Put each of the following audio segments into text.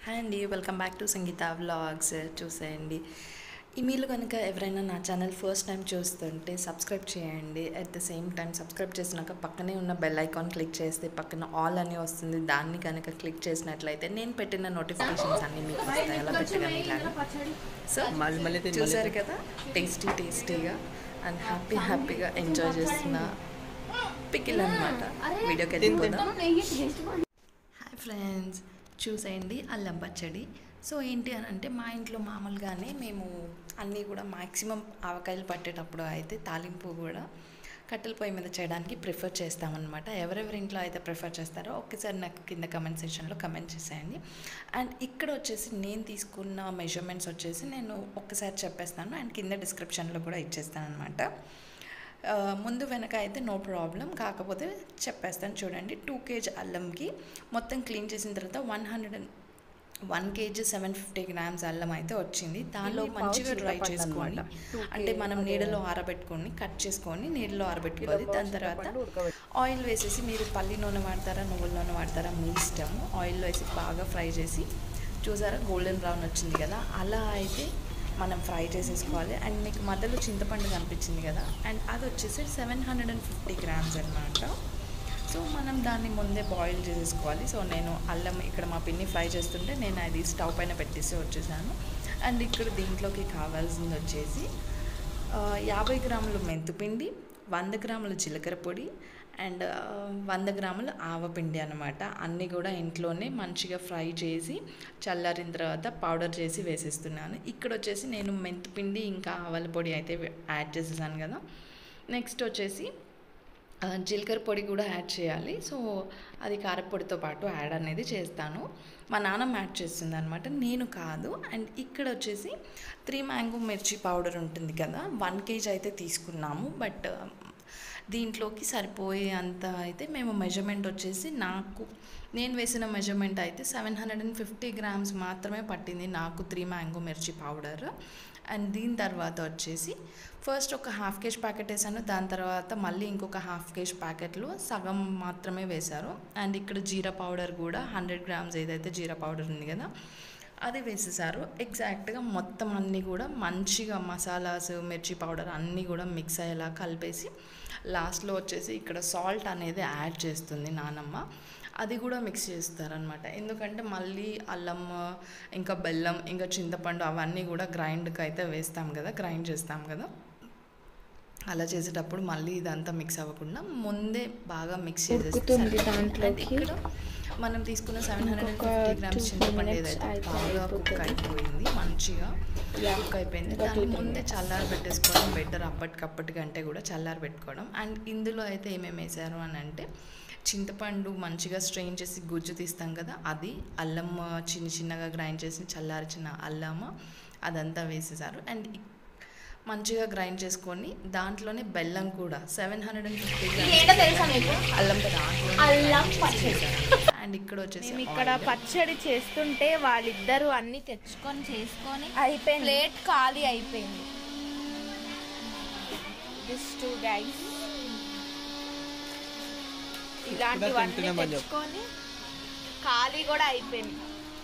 Hi అండి welcome back to Sangeetha vlogs చూసేయండి ఈ మీరు కనుక ఎవరైనా నా ఛానల్ ఫస్ట్ టైం చూస్తుంటే సబ్స్క్రైబ్ చేయండి at the same time subscribe చేసినాక పక్కనే ఉన్న బెల్ ఐకాన్ క్లిక్ చేస్తే పక్కన ఆల్ అని వస్తుంది దాన్ని కనుక క్లిక్ చేసినట్లయితే నేను పెట్టిన నోటిఫికేషన్స్ అన్నీ మీకు వస్తాయి అలా పెట్టగానే ఇలాగా సో మళ్ళీ మళ్ళీ తిని చూసారు కదా టేస్టీ టేస్టీగా అండ్ హ్యాపీ హ్యాపీగా ఎంజాయ్ చేస్తున్న పికిల్ అనమాట వీడియోకి వెళ్ళిపోదాం హాయ్ ఫ్రెండ్స్ చూసేయండి అల్లం పచ్చడి సో ఏంటి అని అంటే మా ఇంట్లో మామూలుగానే మేము అన్నీ కూడా మ్యాక్సిమం ఆవకాయలు పట్టేటప్పుడు అయితే తాలింపు కూడా కట్టెల పొయ్యి మీద చేయడానికి ప్రిఫర్ చేస్తామన్నమాట ఎవరెవరి ఇంట్లో అయితే ప్రిఫర్ చేస్తారో ఒక్కసారి నాకు కింద కమెంట్ సెక్షన్లో కమెంట్ చేసేయండి అండ్ ఇక్కడ వచ్చేసి నేను తీసుకున్న మెజర్మెంట్స్ వచ్చేసి నేను ఒక్కసారి చెప్పేస్తాను అండ్ కింద డిస్క్రిప్షన్లో కూడా ఇచ్చేస్తాను అనమాట ఆ, ముందు వెనక అయితే నో ప్రాబ్లం కాకపోతే చెప్పేస్తాను చూడండి టూ కేజీ అల్లంకి మొత్తం క్లీన్ చేసిన తర్వాత one hundred and one KG seven fifty grams అల్లం అయితే వచ్చింది దానిలో ఇన్ని మంచిగా pouch డ్రై చింతపండు చేసుకోండి అన్నమాట. Two అంటే kg మనం అదే. నీడలో ఆరబెట్టుకొని కట్ చేసుకొని నీడలో ఆరబెట్టుకోవాలి దాని తర్వాత ఆయిల్ వేసేసి మీరు పల్లి నూనె వాడతారా నువ్వుల నూనె వాడతారా మీ ఇష్టం ఆయిల్లో వేసి బాగా ఫ్రై చేసి చూసారా గోల్డెన్ బ్రౌన్ వచ్చింది కదా అలా అయితే మనం ఫ్రై చేసేసుకోవాలి అండ్ మీకు మధ్యలో చింతపండు కనిపించింది కదా అండ్ అది వచ్చేసి seven hundred and fifty grams అనమాట సో మనం దాన్ని ముందే బాయిల్ చేసేసుకోవాలి సో నేను అల్లం ఇక్కడ మా పిన్ని ఫ్రై చేస్తుంటే నేను అది స్టవ్ పైన పెట్టేసి వచ్చేసాను అండ్ ఇక్కడ దీంట్లోకి కావాల్సింది వచ్చేసి ఆ, యాభై గ్రాములు మెంతుపిండి వంద గ్రాములు జీలకర్ర పొడి అండ్ ఆ, వంద గ్రాములు ఆవపిండి అనమాట అన్నీ కూడా ఇంట్లోనే మంచిగా ఫ్రై చేసి చల్లారిన తర్వాత పౌడర్ చేసి వేసేస్తున్నాను ఇక్కడ వచ్చేసి నేను మెంతిపిండి ఇంకా ఆవల పొడి అయితే వే- యాడ్ చేసేసాను కదా నెక్స్ట్ వచ్చేసి ఆ, జీలకర్ర పొడి కూడా యాడ్ చేయాలి సో అది కారపొడితో పాటు యాడ్ అనేది చేస్తాను మా నాన్నమ్మ యాడ్ చేస్తుంది అనమాట నేను కాదు అండ్ ఇక్కడ వచ్చేసి త్రీ మ్యాంగో మిర్చి పౌడర్ ఉంటుంది కదా వన్ కేజీ అయితే తీసుకున్నాము బట్ దీంట్లోకి సరిపోయే అంత అయితే మేము మెజర్మెంట్ వచ్చేసి నాకు నేను వేసిన మెజర్మెంట్ అయితే seven hundred and fifty grams మాత్రమే పట్టింది నాకు త్రీ మ్యాంగో మిర్చి పౌడర్ అండ్ దీని తర్వాత వచ్చేసి ఫస్ట్ ఒక హాఫ్ కేజ్ ప్యాకెట్ వేసాను దాని తర్వాత మళ్ళీ ఇంకొక హాఫ్ కేజ్ ప్యాకెట్లో సగం మాత్రమే వేశారు అండ్ ఇక్కడ జీరా పౌడర్ కూడా హండ్రెడ్ గ్రామ్స్ ఏదైతే జీరా పౌడర్ ఉంది కదా అది వేసేసారు ఎగ్జాక్ట్గా మొత్తం అన్నీ కూడా మంచిగా మసాలాస్ మిర్చి పౌడర్ అన్నీ కూడా మిక్స్ అయ్యేలా కలిపేసి లాస్ట్లో వచ్చేసి ఇక్కడ సాల్ట్ అనేది యాడ్ చేస్తుంది నానమ్మ అది కూడా మిక్స్ చేస్తారనమాట ఎందుకంటే మళ్ళీ అల్లం ఇంకా బెల్లం ఇంకా చింతపండు అవన్నీ కూడా గ్రైండ్కి అయితే వేస్తాం కదా గ్రైండ్ చేస్తాం కదా అలా చేసేటప్పుడు మళ్ళీ ఇదంతా మిక్స్ అవ్వకుండా ముందే బాగా మిక్స్ ఉడుకుతుంది చేసేసి దాంట్లోకి. ఇక్కడ మనం తీసుకున్న సెవెన్ హండ్రెడ్ అండ్ ఇంకొక ఫిఫ్టీ గ్రామ్స్ two చింతపండు minutes ఏదైతే అయితే బాగా కుక్ అయిపోతుంది. అయిపోయింది మంచిగా Yeah. కుక్ అయిపోయింది ఇంకా దాన్ని two ముందే minutes. చల్లారి పెట్టేసుకోవడం బెటర్ అప్పటికప్పటికంటే కూడా చల్లారి పెట్టుకోవడం అండ్ ఇందులో అయితే ఏమేమి వేసారు అని అంటే చింతపండు మంచిగా స్ట్రెయిన్ చేసి గుజ్జు తీస్తాం కదా అది అల్లం చిన్న చిన్నగా గ్రైండ్ చేసి చల్లార్చిన అల్లం అదంతా వేసేసారు అండ్ ఇ- మంచిగా గ్రైండ్ చేసుకొని దాంట్లోనే బెల్లం కూడా సెవెన్ హండ్రెడ్ అండ్ ఫిఫ్టీ ఏంటో తెలుసా మీకు అల్లం దాంట్లో అల్లం పచ్చడి అండ్ ఇక్కడ వచ్చేసి మేము ఇక్కడ oil. పచ్చడి చేస్తుంటే వాళ్ళిద్దరూ అన్ని తెచ్చుకొని చేసుకొని అయిపోయింది ప్లేట్ ఖాళీ అయిపోయింది దిస్ టూ గైస్ ఇలాంటివన్నీ తింటున్నామని చెప్పు. తెచ్చుకొని ఖాళీ కూడా అయిపోయింది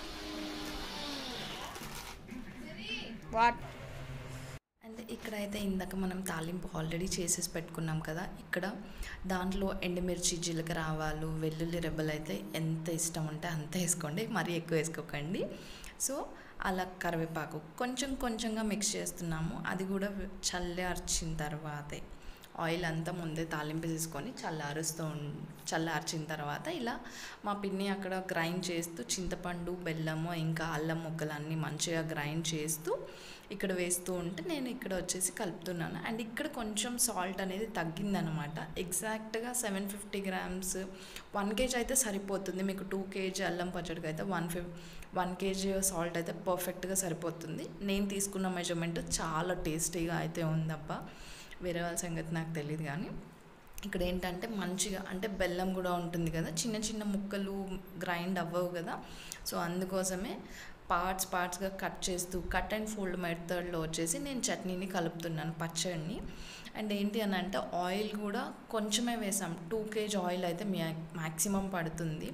వాట్ అండ్ ఇక్కడైతే ఇందాక మనం తాలింపు ఆల్రెడీ చేసేసి పెట్టుకున్నాం కదా ఇక్కడ దాంట్లో ఎండుమిర్చి జీలకర్ర ఆవాలు వెల్లుల్లి రెబ్బలు అయితే ఎంత ఇష్టం ఉంటే అంత వేసుకోండి మరీ ఎక్కువ వేసుకోకండి సో అలా కరివేపాకు కొంచెం కొంచెంగా మిక్స్ చేస్తున్నాము అది కూడా చల్లార్చిన తర్వాతే ఆయిల్ అంతా ముందే తాలింపు తీసుకొని చల్లారుస్తూ ఉం- చల్లార్చిన తర్వాత ఇలా మా పిన్ని అక్కడ గ్రైండ్ చేస్తూ చింతపండు బెల్లము ఇంకా అల్లం ముక్కలు అన్నీ మంచిగా గ్రైండ్ చేస్తూ ఇక్కడ వేస్తూ ఉంటే నేను ఇక్కడ వచ్చేసి కలుపుతున్నాను అండ్ ఇక్కడ కొంచెం సాల్ట్ అనేది తగ్గిందనమాట ఎగ్జాక్ట్గా seven fifty grams one KG అయితే సరిపోతుంది మీకు టూ కేజీ అల్లం పచ్చడికి అయితే వన్ ఫిఫ్ వన్ కేజీ సాల్ట్ అయితే పర్ఫెక్ట్గా సరిపోతుంది నేను తీసుకున్న మెజర్మెంట్ చాలా టేస్టీగా అయితే ఉందబ్బా వేరే వాళ్ళ సంగతి నాకు తెలియదు కానీ ఇక్కడ ఏంటంటే మంచిగా అంటే బెల్లం కూడా ఉంటుంది కదా చిన్న చిన్న ముక్కలు గ్రైండ్ అవ్వవు కదా సో అందుకోసమే పార్ట్స్ పార్ట్స్గా కట్ చేస్తూ కట్ అండ్ ఫోల్డ్ మెథడ్లో వచ్చేసి నేను చట్నీని కలుపుతున్నాను పచ్చడిని అండ్ ఏంటి అని అంటే ఆయిల్ కూడా కొంచెమే వేసాం టూ కేజీ ఆయిల్ అయితే మ్యాక్సిమం పడుతుంది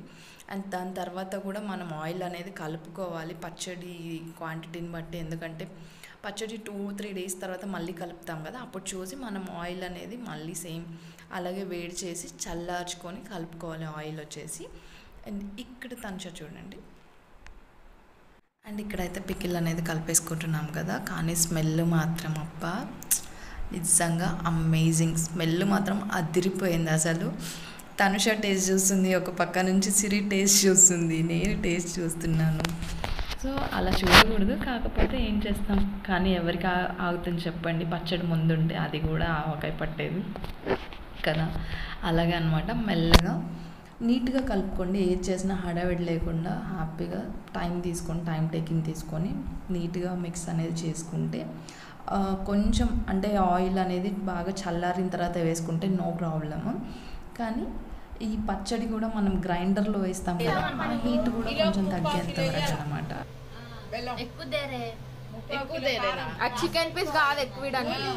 అండ్ దాని తర్వాత కూడా మనం ఆయిల్ అనేది కలుపుకోవాలి పచ్చడి క్వాంటిటీని బట్టి ఎందుకంటే పచ్చడి టూ త్రీ డేస్ తర్వాత మళ్ళీ కలుపుతాం కదా అప్పుడు చూసి మనం ఆయిల్ అనేది మళ్ళీ సేమ్ అలాగే వేడి చేసి చల్లార్చుకొని కలుపుకోవాలి ఆయిల్ వచ్చేసి అండ్ ఇక్కడ తంచ చూడండి అండ్ ఇక్కడైతే పికిల్ అనేది కలిపేసుకుంటున్నాం కదా కానీ స్మెల్ మాత్రం అప్ప నిజంగా అమేజింగ్ స్మెల్ మాత్రం అదిరిపోయింది అసలు తనుష టేస్ట్ చూస్తుంది ఒక పక్క నుంచి సిరి టేస్ట్ చూస్తుంది నేను టేస్ట్ చూస్తున్నాను సో అలా చూడకూడదు కాకపోతే ఏం చేస్తాం కానీ ఎవరికి ఆ- ఆగుతుంది చెప్పండి పచ్చడి ముందుంటే అది కూడా ఆవకాయ పట్టేది కదా అలాగే అనమాట మెల్లగా నీట్గా కలుపుకోండి ఏది చేసినా హడావిడి లేకుండా హ్యాపీగా టైం తీసుకొని టైం టేకింగ్ తీసుకొని నీట్గా మిక్స్ అనేది చేసుకుంటే ఆ, కొంచెం అంటే ఆయిల్ అనేది బాగా చల్లారిన తర్వాత వేసుకుంటే నో ప్రాబ్లమ్ కానీ ఈ పచ్చడి కూడా మనం గ్రైండర్లో వేస్తాం కదా ఆ హీట్ కూడా కొంచెం తగ్గేంత వరకు అనమాట ఎక్కువ దేరే ఆ చికెన్ పీస్ కాదు ఎక్కువ ఇడానికి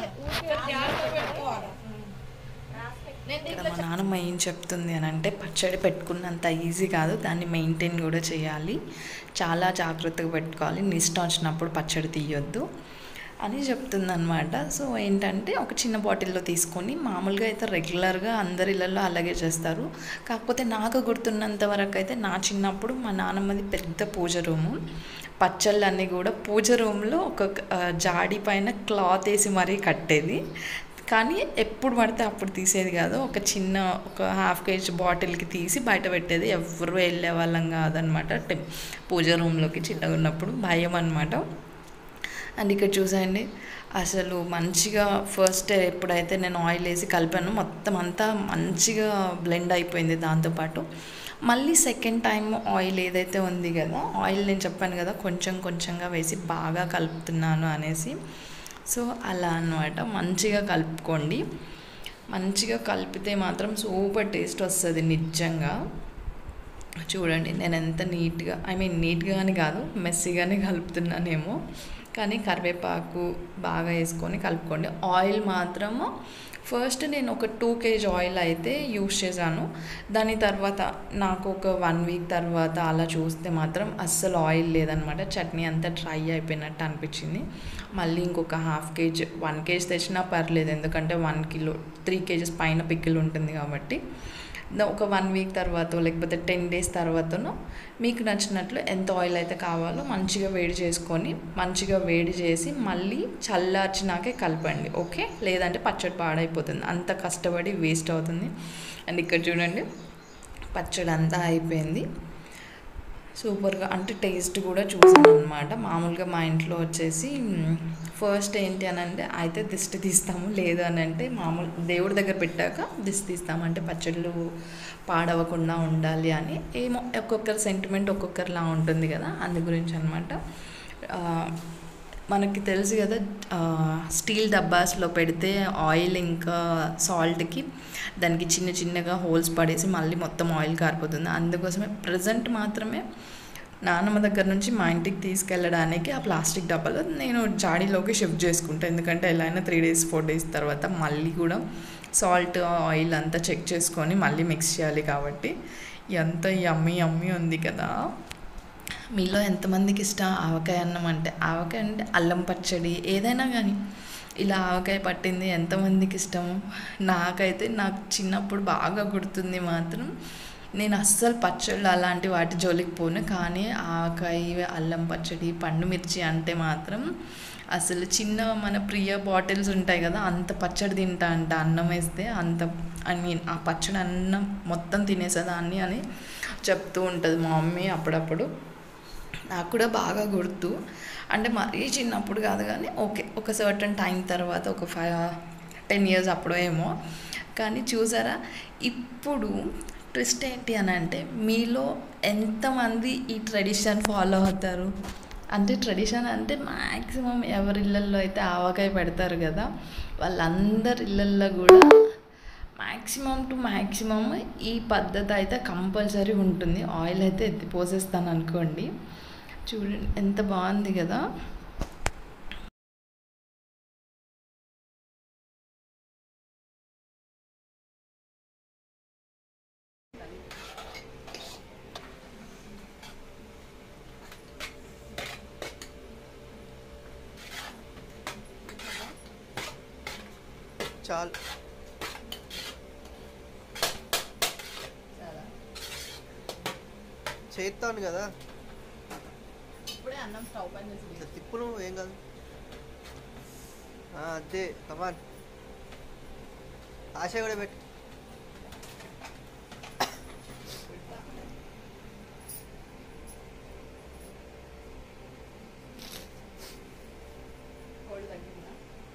ఇక్కడ మా నాన్నమ్మ ఏం చెప్తుంది అని అంటే పచ్చడి పెట్టుకున్నంత ఈజీ కాదు దాన్ని మెయింటైన్ కూడా చేయాలి చాలా జాగ్రత్తగా పెట్టుకోవాలి నిష్ట వచ్చినప్పుడు పచ్చడి తీయొద్దు అని చెప్తుంది అనమాట సో ఏంటంటే ఒక చిన్న బాటిల్లో తీసుకొని మామూలుగా అయితే రెగ్యులర్గా అందరి ఇళ్ళల్లో అలాగే చేస్తారు కాకపోతే నాకు గుర్తున్నంత వరకు అయితే నా చిన్నప్పుడు మా నాన్నమ్మది పెద్ద పూజ రూము పచ్చళ్ళన్నీ కూడా పూజ రూమ్లో ఒక ఆ, జాడి పైన క్లాత్ వేసి మరీ కట్టేది కానీ ఎప్పుడు పడితే అప్పుడు తీసేది కాదు ఒక చిన్న ఒక హాఫ్ కేజీ బాటిల్కి తీసి బయట పెట్టేది ఎవరు వెళ్ళే వాళ్ళం కాదనమాట టెం పూజ రూమ్లోకి చిన్నగా ఉన్నప్పుడు భయం అనమాట అండ్ ఇక్కడ చూసండి అసలు మంచిగా ఫస్ట్ ఎప్పుడైతే నేను ఆయిల్ వేసి కలిపాను మొత్తం అంతా మంచిగా బ్లెండ్ అయిపోయింది దాంతోపాటు మళ్ళీ సెకండ్ టైం ఆయిల్ ఏదైతే ఉంది కదా ఆయిల్ నేను చెప్పాను కదా కొంచెం కొంచెంగా వేసి బాగా కలుపుతున్నాను అనేసి సో అలా అన్నమాట మంచిగా కలుపుకోండి మంచిగా కలిపితే మాత్రం సూపర్ టేస్ట్ వస్తుంది నిజంగా చూడండి నేను ఎంత నీట్గా ఐ మీన్ నీట్గా అని కాదు మెస్సీగానే కలుపుతున్నానేమో కానీ కరివేపాకు బాగా వేసుకొని కలుపుకోండి ఆయిల్ మాత్రము ఫస్ట్ నేను ఒక టూ కేజీ ఆయిల్ అయితే యూస్ చేశాను దాని తర్వాత నాకు ఒక వన్ వీక్ తర్వాత అలా చూస్తే మాత్రం అస్సలు ఆయిల్ లేదనమాట చట్నీ అంతా డ్రై అయిపోయినట్టు అనిపించింది మళ్ళీ ఇంకొక హాఫ్ కేజీ వన్ కేజీ తెచ్చినా పర్లేదు ఎందుకంటే వన్ కిలో త్రీ కేజీస్ పైన పిక్కిల్ ఉంటుంది కాబట్టి ద- ఒక వన్ వీక్ తర్వాత లేకపోతే టెన్ డేస్ తర్వాతనో మీకు నచ్చినట్లు ఎంత ఆయిల్ అయితే కావాలో మంచిగా వేడి చేసుకొని మంచిగా వేడి చేసి మళ్ళీ చల్లార్చినాకే కలపండి ఓకే లేదంటే పచ్చడి పాడైపోతుంది అంత కష్టపడి వేస్ట్ అవుతుంది అండ్ ఇక్కడ చూడండి పచ్చడి అంతా అయిపోయింది సూపర్గా అంటే టేస్ట్ కూడా చూసాను అనమాట మామూలుగా మా ఇంట్లో వచ్చేసి ఫస్ట్ ఏంటి అని అంటే అయితే దిష్టి తీస్తాము లేదు అని అంటే మామూలు దేవుడి దగ్గర పెట్టాక దిష్టి తీస్తాము అంటే పచ్చళ్ళు పాడవకుండా ఉండాలి అని ఏమో ఒక్కొక్కరి సెంటిమెంట్ ఒక్కొక్కరిలా ఉంటుంది కదా అందు గురించి అనమాట మనకి తెలుసు కదా ఆ, స్టీల్ డబ్బాస్లో పెడితే ఆయిల్ ఇంకా సాల్ట్కి దానికి చిన్న చిన్నగా హోల్స్ పడేసి మళ్ళీ మొత్తం ఆయిల్ కారిపోతుంది అందుకోసమే ప్రజెంట్ మాత్రమే నాన్నమ్మ దగ్గర నుంచి మా ఇంటికి తీసుకెళ్ళడానికి ఆ ప్లాస్టిక్ డబ్బాలో నేను జాడీలోకి షిఫ్ట్ చేసుకుంటాను ఎందుకంటే ఎలా అయినా త్రీ డేస్ ఫోర్ డేస్ తర్వాత మళ్ళీ కూడా సాల్ట్ ఆయిల్ అంతా చెక్ చేసుకొని మళ్ళీ మిక్స్ చేయాలి కాబట్టి ఎంత యమ్మీ యమ్మీ ఉంది కదా మీలో ఎంతమందికి ఇష్టం ఆవకాయ అన్నం అంటే ఆవకాయ అంటే అల్లం పచ్చడి ఏదైనా కానీ ఇలా ఆవకాయ పట్టింది ఎంతమందికి ఇష్టము నాకైతే నాకు చిన్నప్పుడు బాగా గుర్తుంది మాత్రం నేను అస్సలు పచ్చళ్ళు అలాంటి వాటి జోలికి పోను కానీ ఆవకాయ అల్లం పచ్చడి పండు మిర్చి అంటే మాత్రం అసలు చిన్న మన ప్రియ బాటిల్స్ ఉంటాయి కదా అంత పచ్చడి తింటా అంట అన్నం వేస్తే అంత ఐ మీన్ ఆ పచ్చడి అన్నం మొత్తం తినేసేదాన్ని అని చెప్తూ ఉంటుంది మా మమ్మీ అప్పుడప్పుడు నాకు కూడా బాగా గుర్తు అంటే మరీ చిన్నప్పుడు కాదు కానీ ఓకే ఒక సర్టన్ టైం తర్వాత ఒక ఫైవ్ టెన్ ఇయర్స్ అప్పుడు ఏమో కానీ చూసారా ఇప్పుడు ట్విస్ట్ ఏంటి అని అంటే మీలో ఎంతమంది ఈ ట్రెడిషన్ ఫాలో అవుతారు అంటే ట్రెడిషన్ అంటే మ్యాక్సిమం ఎవరి ఇళ్ళల్లో అయితే ఆవకాయ పెడతారు కదా వాళ్ళందరి ఇళ్ళల్లో కూడా మ్యాక్సిమం టు మ్యాక్సిమం ఈ పద్ధతి అయితే కంపల్సరీ ఉంటుంది ఆయిల్ అయితే ఎత్తి పోసేస్తాను అనుకోండి చూడండి ఎంత బాగుంది కదా చాలు చాలా చేస్తాను కదా ఇప్పుడే అన్నం స్టవ్ పైన చేసి ఇట్లా తిప్పు నువ్వు ఏం కాదు ఆ, అదే కమాన్ ఆశ కూడా పెట్టు కోడి తగ్గిందా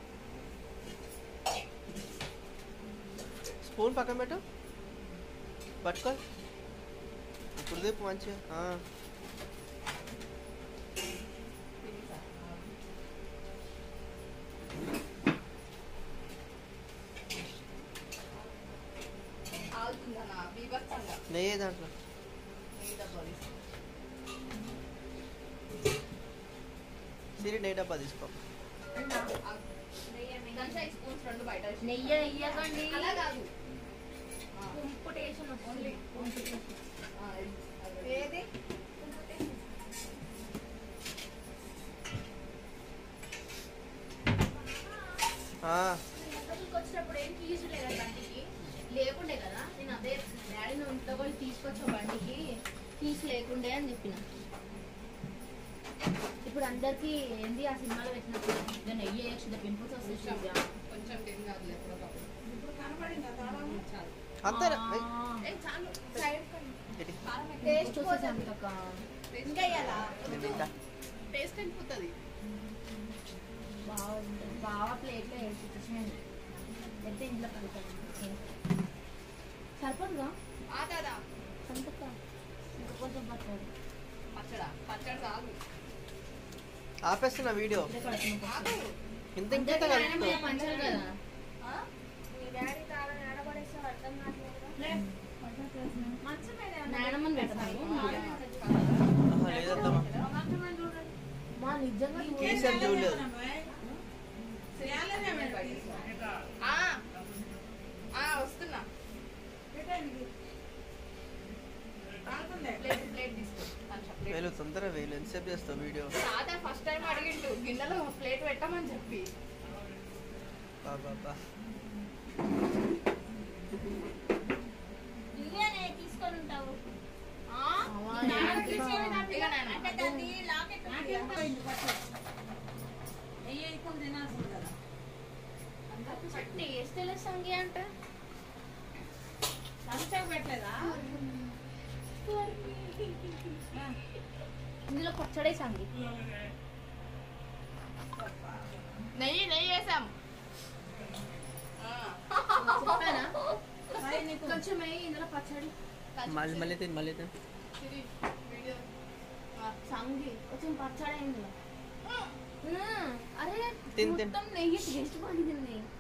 స్పూన్ పక్కన పెట్టు పట్టుకో ఇప్పుడు తిప్పు మంచిగా ఆ. తినేసా? ఆగుతుందనా బీభత్సంగా నెయ్యి దాంట్లో నెయ్యి డబ్బా తీసుకో. సిరి నెయ్యి డబ్బా తీసుకో ఆగు. దాంట్లో ఈ స్పూన్స్ రెండు బయట వేసి. నెయ్యి ఇయ్యకండి అలా కాదు ఆ, ఇంపుటేషన్ ఓన్లీ ఆ, ఇది. ఏది ఆ, వచ్చినప్పుడు ఏం తీసులేదు బండికి లేకుండే కదా నేను అదే డాడీ నువ్వు ఇంట్లో కూడా తీసుకొచ్చావు బండికి తీసి లేకుండే అని చెప్పిన ఇప్పుడు అందరికి ఏంది ఆ సినిమాలో పెట్టినప్పుడు ఇక నెయ్యి వేయచ్చు పింపుల్స్ కొంచెం వస్తుంది కొంచెం ఏం కాదు ఎప్పుడో చాలు అంతేనా ఏయ్, ఏ చాలు సైడ్ ఇటు. టేస్ట్ వచ్చేసి అంతక ఇంకా వేయాలా ఇది ఇందా. టేస్ట్ అయిపోతుంది బాగుంటుంది బాగా ప్లేట్లో వేసి చూసేయండి అయితే ఇంట్లో కలుగుతుంది సరిపోదుగా ఆ దాదా సంతక ఇంకా కొంచెం పట్టాడు పచ్చడా పచ్చడి చాలు ఆపేస్తున్న వీడియో ఇదే కడుపునొప్పి వస్తుంది. ఆగు. ఇంత ఇంకెంత కలుపుతావు పంచాలి కదా ఆ? నాయనమ్మని పెడతాను ఆహా, లేదత్తమ్మా మా నిజంగా తీసాను చూడలేదు ఆ. ఆ, వస్తున్నా ప్లేట్ ప్లేట్ తీసుకో కొంచెం ప్లేట్ వేలు తొందరగా వేలు ఎంతసేపు చేస్తావు వీడియో తాత ఫస్ట్ టైం అడిగిండు గిన్నెలో ప్లేట్ పెట్టమని చెప్పి బాబా తీసుకొని ఉంటావు ఇక నాన్న. టేస్ట్ ఎలా సంగి అంట ఇందులో పచ్చడే సంగి నెయ్యి నెయ్యి వేసాం ఆ. చెప్పానా కొంచెం వేయి ఇందులో పచ్చడి మళ్ళీ మళ్ళీ తిని మళ్ళీ తిని సిరి, వీడియో. ఆ. సంగి కొంచెం పచ్చడి ఇందులో ఉమ్, అరే తిన్ తిన్. మొత్తం నెయ్యి టేస్ట్ బాగుంది